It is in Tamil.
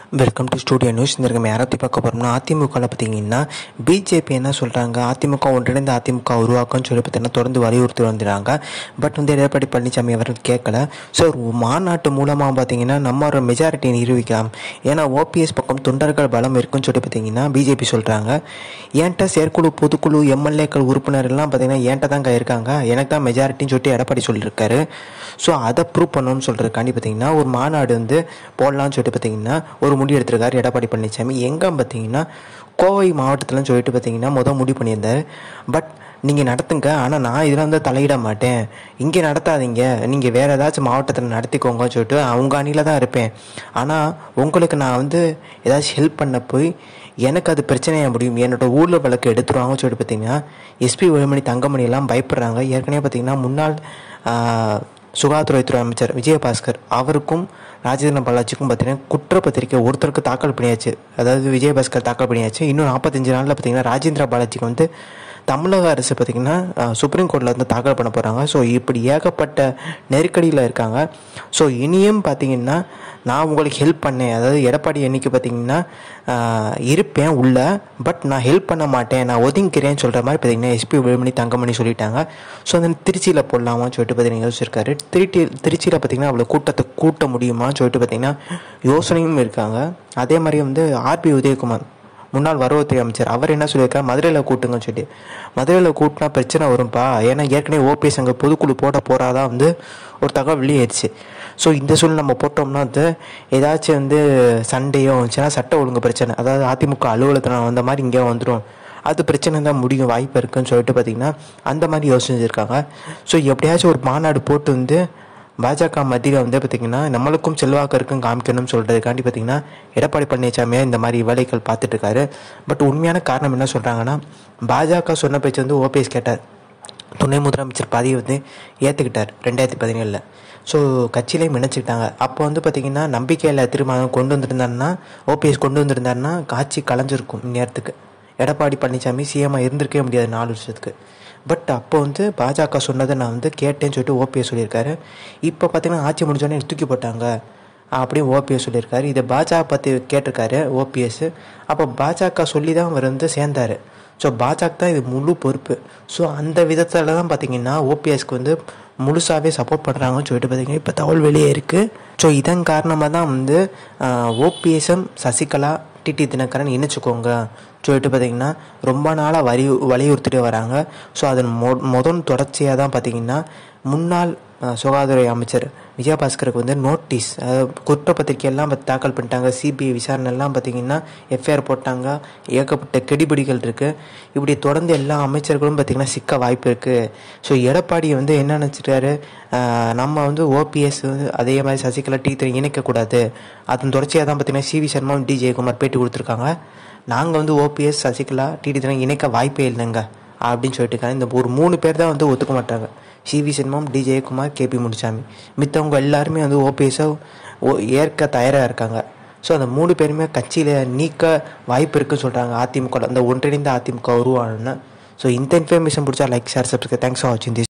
வெல்கம் டு ஸ்டூடியோ நியூஸ் இந்த நம்ம யாரை பற்றி பார்க்க போகிறோம்னா அதிமுகவில் பார்த்தீங்கன்னா பிஜேபி என்ன சொல்கிறாங்க அதிமுக ஒன்றிணைந்து அதிமுக உருவாக்கும்னு சொல்லி பார்த்தீங்கன்னா தொடர்ந்து வலியுறுத்தி வந்துடுறாங்க பட் வந்து எடப்பாடி பழனிசாமி அவர்கள் கேட்கல ஸோ ஒரு மாநாட்டு மூலமாக பார்த்தீங்கன்னா நம்ம ஒரு மெஜாரிட்டியை நிரூபிக்கலாம் ஏன்னா ஓபிஎஸ் பக்கம் தொண்டர்கள் பலம் இருக்குன்னு சொல்லி பார்த்தீங்கன்னா பிஜேபி சொல்கிறாங்க என்கிட்ட செயற்குழு பொதுக்குழு எம்எல்ஏக்கள் உறுப்பினர் எல்லாம் பார்த்தீங்கன்னா என்கிட்ட தாங்க இருக்காங்க எனக்கு தான் மெஜாரிட்டின்னு சொல்லிட்டு எடப்பாடி சொல்லியிருக்காரு ஸோ அதை ப்ரூவ் பண்ணணும்னு சொல்கிறதுக்காண்டி பார்த்தீங்கன்னா ஒரு மாநாடு வந்து போடலாம்னு சொல்லிட்டு பார்த்தீங்கன்னா ஒரு முடிவு எடுத்திருக்காரு எடப்பாடி பழனிசாமி எங்கே பார்த்தீங்கன்னா கோவை மாவட்டத்தில்னு சொல்லிட்டு பார்த்தீங்கன்னா மொதல் முடிவு பண்ணியிருந்தார் பட் நீங்கள் நடத்துங்க ஆனால் நான் இதில் வந்து தலையிட மாட்டேன் இங்கே நடத்தாதீங்க நீங்கள் வேறு ஏதாச்சும் மாவட்டத்தில் நடத்திக்கோங்கன்னு சொல்லிட்டு அவங்க அணியில் தான் இருப்பேன் ஆனால் உங்களுக்கு நான் வந்து ஏதாச்சும் ஹெல்ப் பண்ண போய் எனக்கு அது பிரச்சனையாக முடியும் என்னோட ஊரில் வழக்கு எடுத்துருவாங்கன்னு சொல்லிட்டு பார்த்தீங்கன்னா எஸ்பி வேலுமணி தங்கமணி எல்லாம் பயப்படுறாங்க ஏற்கனவே பார்த்தீங்கன்னா முன்னாள் ஆஹ், சுகாதாரத்துறை அமைச்சர் விஜயபாஸ்கர் அவருக்கும் ராஜேந்திரன் பாலாஜிக்கும் பார்த்தீங்கன்னா குற்றப்பத்திரிக்கை ஒருத்தருக்கு தாக்கல் பண்ணியாச்சு அதாவது விஜயபாஸ்கர் தாக்கல் பண்ணியாச்சு இன்னும் நாற்பத்தஞ்சு நாளில் பார்த்தீங்கன்னா ராஜேந்திர பாலாஜிக்கு வந்து தமிழக அரசு பார்த்திங்கன்னா சுப்ரீம் கோர்ட்டில் வந்து தாக்கல் பண்ண போகிறாங்க ஸோ இப்படி ஏகப்பட்ட நெருக்கடியில் இருக்காங்க ஸோ இனியும் பார்த்தீங்கன்னா நான் உங்களுக்கு ஹெல்ப் பண்ணேன் அதாவது எடப்பாடி என்னைக்கு பார்த்தீங்கன்னா ஆஹ், இருப்பேன் உள்ள பட் நான் ஹெல்ப் பண்ண மாட்டேன் நான் ஒதுங்கிக்கிறேன்னு சொல்கிற மாதிரி பார்த்தீங்கன்னா எஸ்பி வேலுமணி தங்கமணி சொல்லிட்டாங்க ஸோ அந்த திருச்சியில் போடலாமான்னு சொல்லிட்டு பார்த்தீங்கன்னா யோசிச்சிருக்காரு திருச்சி திருச்சியில் பார்த்தீங்கன்னா அவ்வளோ கூட்டத்தை கூட்ட முடியுமான்னு சொல்லிட்டு பார்த்தீங்கன்னா யோசனையும் இருக்காங்க அதே மாதிரி வந்து ஆர்பி உதயகுமார் முன்னாள் வருவத்துறை அமைச்சர் அவர் என்ன சொல்லியிருக்காரு மதுரையில் கூட்டுங்கன்னு சொல்லி மதுரையில் கூட்டினா பிரச்சனை வரும்பா ஏன்னா ஏற்கனவே ஓபிஎஸ் அங்கே பொதுக்குழு போட போகிறாதான் வந்து ஒரு தகவல் வெளியேறிச்சு ஸோ இந்த சூழ்நிலை நம்ம போட்டோம்னா வந்து ஏதாச்சும் வந்து சண்டையோ வந்துச்சுன்னா சட்ட ஒழுங்கு பிரச்சனை அதாவது அதிமுக அலுவலகத்தில் வந்த மாதிரி இங்கே வந்துடும் அது பிரச்சனை தான் முடியும் வாய்ப்பு இருக்குன்னு சொல்லிட்டு பார்த்தீங்கன்னா அந்த மாதிரி யோசிச்சிருக்காங்க ஸோ எப்படியாச்சும் ஒரு மாநாடு போட்டு வந்து பாஜக மத்தியில் வந்து பார்த்திங்கன்னா நம்மளுக்கும் செல்வாக்கு இருக்குன்னு காமிக்கணும்னு சொல்கிறதுக்காண்டி பார்த்திங்கன்னா எடப்பாடி பழனிசாமியா இந்த மாதிரி வேலைகள் பார்த்துட்டு இருக்காரு பட் உண்மையான காரணம் என்ன சொல்கிறாங்கன்னா பாஜக சொன்ன பேச்சு வந்து ஓபிஎஸ் கேட்டார் துணை முதலமைச்சர் பதவி வந்து ஏற்றுக்கிட்டார் ரெண்டாயிரத்தி பதினேழில் ஸோ கட்சியிலையும் இணைச்சிக்கிட்டாங்க அப்போ வந்து பார்த்திங்கன்னா நம்பிக்கையில் திரும்ப கொண்டு வந்திருந்தாருன்னா ஓபிஎஸ் கொண்டு வந்திருந்தாருன்னா காட்சி கலைஞ்சிருக்கும் இந்நேரத்துக்கு எடப்பாடி பழனிசாமி சிஎம்மாக இருந்திருக்கவே முடியாது நாலு வருஷத்துக்கு பட் அப்போ வந்து பாஜக சொன்னதை நான் வந்து கேட்டேன்னு சொல்லிட்டு ஓபிஎஸ் சொல்லியிருக்காரு இப்போ பார்த்தீங்கன்னா ஆட்சி முடிஞ்சோடனே தூக்கி போட்டாங்க அப்படியே ஓபிஎஸ் சொல்லியிருக்காரு இதை பாஜக பற்றி கேட்டிருக்காரு ஓபிஎஸ் அப்போ பாஜக சொல்லி தான் அவர் வந்து சேர்ந்தார் ஸோ பாஜக தான் இது முழு பொறுப்பு ஸோ அந்த விதத்தில் தான் பார்த்தீங்கன்னா ஓபிஎஸ்க்கு வந்து முழுசாகவே சப்போர்ட் பண்ணுறாங்கன்னு சொல்லிட்டு பார்த்தீங்கன்னா இப்போ தகவல் வெளியே இருக்குது ஸோ இதன் காரணமாக தான் வந்து ஓபிஎஸ்எம் சசிகலா டிடி தினகரன் இணைச்சிக்கோங்க சொல்லிட்டு பார்த்தீங்கன்னா ரொம்ப நாளாக வரி வலியுறுத்திட்டு வராங்க ஸோ அதன் மொ முதல் தொடர்ச்சியாக தான் பார்த்தீங்கன்னா முன்னாள் அஹ், சுகாதாரத்துறை அமைச்சர் விஜயபாஸ்கருக்கு வந்து நோட்டீஸ் குற்றப்பத்திரிக்கை எல்லாம் பத்தி தாக்கல் பண்ணிட்டாங்க சிபிஐ விசாரணை எல்லாம் பார்த்தீங்கன்னா எஃப்ஐஆர் போட்டாங்க ஏகப்பட்ட கெடிபிடிகள் இருக்குது இப்படி தொடர்ந்து எல்லா அமைச்சர்களும் பார்த்தீங்கன்னா சிக்க வாய்ப்பு இருக்குது ஸோ எடப்பாடி வந்து என்ன நினச்சிட்டாரு நம்ம வந்து ஓபிஎஸ் வந்து அதே மாதிரி சசிகலா டி த்ரீ இணைக்கக்கூடாது அதன் தொடர்ச்சியாக தான் பார்த்தீங்கன்னா சிவி சர்மா டி ஜெயக்குமார் பேட்டி கொடுத்துருக்காங்க நாங்கள் வந்து ஓபிஎஸ் சசிகலா டிடி தினம் இணைக்க வாய்ப்பே இல்லைங்க அப்படின்னு சொல்லிட்டு இருக்காங்க இந்த ஒரு மூணு பேர் தான் வந்து ஒத்துக்க மாட்டாங்க சிவி சென்மம் டி ஜெயக்குமார் கேபி முனுசாமி மித்தவங்க எல்லாருமே வந்து ஓபிஎஸ்ஸை ஏற்க தயாராக இருக்காங்க ஸோ அந்த மூணு பேருமே கட்சியில் நீக்க வாய்ப்பு இருக்குன்னு சொல்கிறாங்க அதிமுக அந்த ஒன்றிணைந்த அதிமுக உருவானோன்னு ஸோ இந்த இன்ஃபர்மேஷன் பிடிச்சா like share subscribe thanks for வாட்சிங் திஸ்